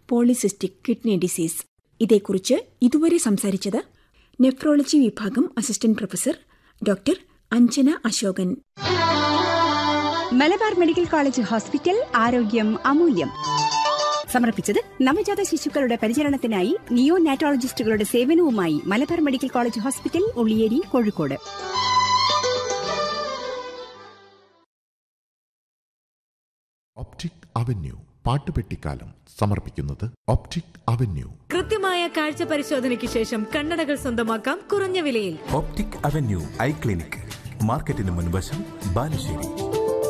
polycystic kidney disease ഇതേക്കുറിച്ച് ഇതുവരെ സംസാരിച്ചത് നെഫ്രോളജി വിഭാഗം assistant professor doctor Anjana Ashokan Malabar medical college hospital ആരോഗ്യം അമൂല്യം സമർപ്പിച്ചത് നവജാത ശിശുക്കളുടെ പരിചരണത്തിനായി നിയോ നാറ്റോളജിസ്റ്റുകളുടെ സേവനവുമായി Malabar medical college hospital Ulliyeri Kozhikode Optic Avenue പാട്ടുപെട്ടിക്കാലം സമർപ്പിക്കുന്നത് ഒപ്റ്റിക് അവന്യൂ കൃത്യമായ കാഴ്ച പരിശോധനയ്ക്ക് ശേഷം കണ്ണടകൾ സ്വന്തമാക്കാം കുറഞ്ഞ വിലയിൽ ഓപ്റ്റിക് അവന്യൂ ഐ ക്ലിനിക് മാർക്കറ്റിന് മുൻവശം ബാലുശ്ശേരി